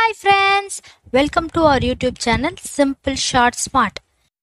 Hi friends, welcome to our YouTube channel Simple Short Smart.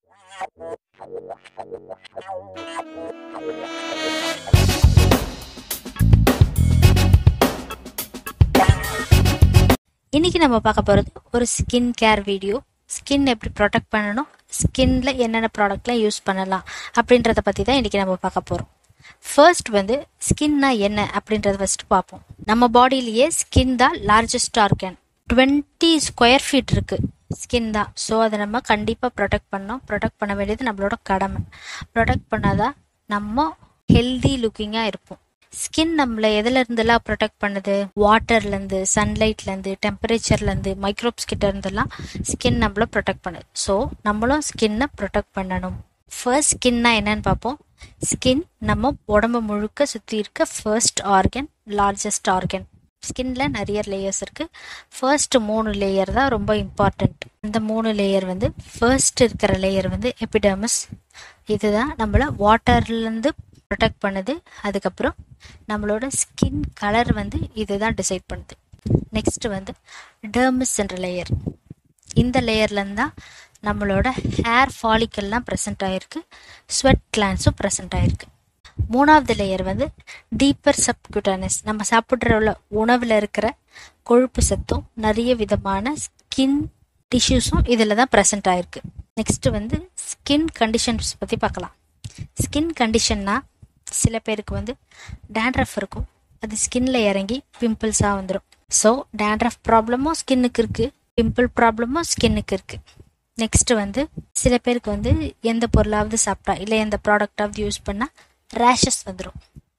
இன்னைக்கு நம்ம பார்க்க போகிறது ஒரு ஸ்கின் கேர் வீடியோ ஸ்கின் எப்படி ப்ரொடெக்ட் பண்ணணும் ஸ்கின்ல என்னென்ன ப்ராடக்ட்லாம் யூஸ் பண்ணலாம் அப்படின்றத பற்றி தான் இன்னைக்கு நம்ம பார்க்க போகிறோம் ஃபர்ஸ்ட் வந்து ஸ்கின்னா என்ன அப்படின்றத ஃபர்ஸ்ட் பார்ப்போம் நம்ம பாடியிலேயே ஸ்கின் தான் largest organ twenty square feet இருக்கு ஸ்கின் தான் ஸோ அதை நம்ம கண்டிப்பாக ப்ரொடெக்ட் பண்ணோம் ப்ரொடெக்ட் பண்ண வேண்டியது நம்மளோட கடமை ப்ரொடெக்ட் பண்ணாதான் நம்ம ஹெல்தி லுக்கிங்காக இருப்போம் ஸ்கின் நம்மளை எதுல இருந்தெல்லாம் ப்ரொடெக்ட் பண்ணுது வாட்டர்ல இருந்து சன்லைட்ல இருந்து டெம்பரேச்சர்ல இருந்து மைக்ரோப்ஸ் கிட்ட இருந்தெல்லாம் ஸ்கின் நம்மள ப்ரொடெக்ட் பண்ணுது ஸோ நம்மளும் ஸ்கின்னை ப்ரொடெக்ட் பண்ணணும் ஃபர்ஸ்ட் ஸ்கின்னா என்னன்னு பார்ப்போம் ஸ்கின் நம்ம உடம்பு முழுக்க சுற்றி இருக்க ஃபர்ஸ்ட் ஆர்கன் லார்ஜஸ்ட் ஆர்கன் ஸ்கின்ல நிறைய லேயர்ஸ் இருக்கு ஃபர்ஸ்ட் மூணு லேயர் தான் ரொம்ப இம்பார்ட்டண்ட் இந்த மூணு லேயர் வந்து ஃபர்ஸ்ட் இருக்கிற லேயர் வந்து எபிடர்மஸ் இதுதான் நம்மள வாட்டர்லேருந்து ப்ரொடெக்ட் பண்ணுது அதுக்கப்புறம் நம்மளோட ஸ்கின் கலர் வந்து இதுதான் டிசைட் பண்ணுது நெக்ஸ்ட் வந்து டெர்மஸ் என்ற லேயர் இந்த லேயர்லேருந்து தான் நம்மளோட ஹேர் ஃபாலிக்கல்லாம் ப்ரெசென்ட் ஆயிருக்கு ஸ்வெட் கிளான்ஸும் ப்ரெசென்ட் ஆயிருக்கு மூணாவது லேயர் வந்து டீப்பர் சப்குட்டானஸ் நம்ம சாப்பிட்ற உள்ள உணவில் இருக்கிற கொழுப்பு சத்தும் நிறைய விதமான ஸ்கின் டிஷ்யூஸும் இதில் தான் ப்ரெசென்ட் ஆயிருக்கு நெக்ஸ்ட் வந்து ஸ்கின் கண்டிஷன்ஸ் பற்றி பார்க்கலாம் ஸ்கின் கண்டிஷன்னா சில பேருக்கு வந்து டேண்ட்ரஃப் இருக்கும் அது ஸ்கின்ல இறங்கி பிம்பிள்ஸாக வந்துடும் ஸோ டேண்ட்ரஃப் ப்ராப்ளமும் ஸ்கின்னுக்கு இருக்கு பிம்பிள் ப்ராப்ளமும் ஸ்கின்னுக்கு இருக்கு நெக்ஸ்ட் வந்து சில பேருக்கு வந்து எந்த பொருளாவது சாப்பிட்டா இல்லை எந்த ப்ராடக்டாவது யூஸ் பண்ணால் ரேஷஸ் வந்துடும்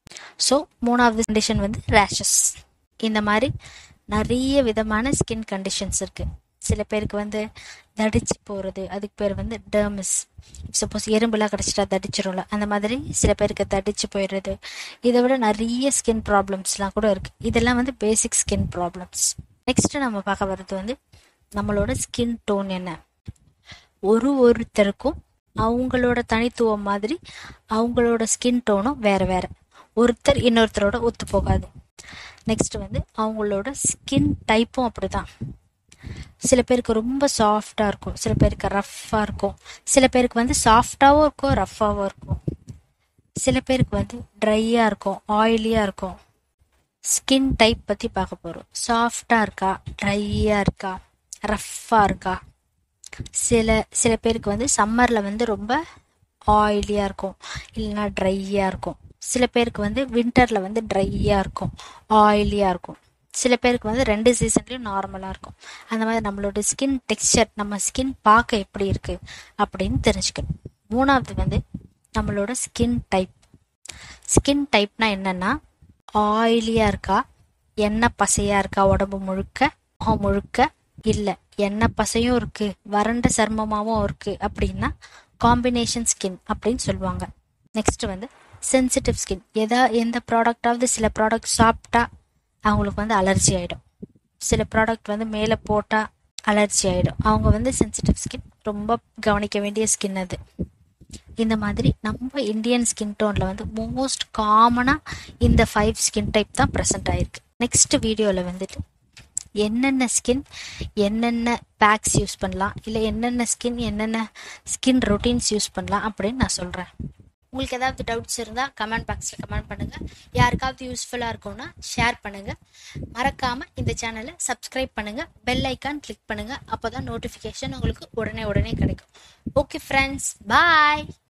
ஸோ மூணாவது கண்டிஷன் வந்து ரேஷஸ் இந்த மாதிரி நிறைய விதமான ஸ்கின் கண்டிஷன்ஸ் இருக்கு சில பேருக்கு வந்து தடிச்சு போகிறது அதுக்கு பேர் வந்து டெர்மிஸ் சப்போஸ் எறும்புலாம் கிடச்சிட்டா தடிச்சிரும்ல அந்த மாதிரி சில பேருக்கு தடிச்சு போயிடுறது இதை விட நிறைய ஸ்கின் ப்ராப்ளம்ஸ்லாம் கூட இருக்குது இதெல்லாம் வந்து பேசிக் ஸ்கின் ப்ராப்ளம்ஸ் நெக்ஸ்ட் நம்ம பார்க்க வர்றது வந்து நம்மளோட ஸ்கின் டோன் என்ன ஒரு ஒருத்தருக்கும் அவங்களோட தனித்துவம் மாதிரி அவங்களோட ஸ்கின் டோனும் வேற வேற ஒருத்தர் இன்னொருத்தரோட ஒத்து போகாது நெக்ஸ்ட் வந்து அவங்களோட ஸ்கின் டைப்பும் அப்படிதான் சில பேருக்கு ரொம்ப சாஃப்டாக இருக்கும் சில பேருக்கு ரஃப்பாக இருக்கும் சில பேருக்கு வந்து சாஃப்டாகவும் இருக்கும் ரஃப்பாகவும் இருக்கும் சில பேருக்கு வந்து ட்ரையாக இருக்கும் ஆயிலியாக இருக்கும் ஸ்கின் டைப் பற்றி பார்க்க போகிறோம் சாஃப்டாக இருக்கா ட்ரையாக இருக்கா ரஃப்பாக இருக்கா சில சில பேருக்கு வந்து சம்மரில் வந்து ரொம்ப ஆயிலியாக இருக்கும் இல்லைன்னா ட்ரையாக இருக்கும் சில பேருக்கு வந்து வின்டரில் வந்து ட்ரையாக இருக்கும் ஆயிலியாக இருக்கும் சில பேருக்கு வந்து ரெண்டு சீசன்லேயும் நார்மலாக இருக்கும் அந்த மாதிரி நம்மளோட ஸ்கின் டெக்ஸ்சர் நம்ம ஸ்கின் பார்க்க எப்படி இருக்கு அப்படின்னு தெரிஞ்சுக்கணும் மூணாவது வந்து நம்மளோட ஸ்கின் டைப் ஸ்கின் டைப்னா என்னன்னா ஆயிலியாக இருக்கா எண்ணெய் பசையாக இருக்கா உடம்பு முழுக்க முகம் முழுக்க இல்லை எண்ணெய் பசையும் இருக்கு வறண்ட சர்மமாகவும் இருக்கு அப்படின்னா காம்பினேஷன் ஸ்கின் அப்படின்னு சொல்லுவாங்க நெக்ஸ்ட் வந்து சென்சிட்டிவ் ஸ்கின் எதா எந்த ப்ராடக்டாவது சில ப்ராடக்ட் சாப்பிட்டா அவங்களுக்கு வந்து அலர்ஜி ஆகிடும் சில ப்ராடக்ட் வந்து மேலே போட்டால் அலர்ஜி ஆகிடும் அவங்க வந்து சென்சிட்டிவ் ஸ்கின் ரொம்ப கவனிக்க வேண்டிய ஸ்கின் அது இந்த மாதிரி நம்ம இந்தியன் ஸ்கின் டோனில் வந்து மோஸ்ட் காமனாக இந்த ஃபைவ் ஸ்கின் டைப் தான் ப்ரெசென்ட் ஆயிருக்கு நெக்ஸ்ட் வீடியோவில் வந்துட்டு என்னென்ன ஸ்கின் என்னென்ன பேக்ஸ் யூஸ் பண்ணலாம் இல்லை என்னென்ன ஸ்கின் என்னென்ன ஸ்கின் ரொட்டீன்ஸ் யூஸ் பண்ணலாம் அப்படின்னு நான் சொல்கிறேன் உங்களுக்கு ஏதாவது டவுட்ஸ் இருந்தால் கமெண்ட் பாக்ஸில் கமெண்ட் பண்ணுங்கள் யாருக்காவது யூஸ்ஃபுல்லாக இருக்கும்னா ஷேர் பண்ணுங்கள் மறக்காமல் இந்த சேனலை சப்ஸ்கிரைப் பண்ணுங்கள் பெல் ஐக்கான் கிளிக் பண்ணுங்கள் அப்போ தான் நோட்டிஃபிகேஷன் உங்களுக்கு உடனே உடனே கிடைக்கும் ஓகே ஃப்ரெண்ட்ஸ் பாய்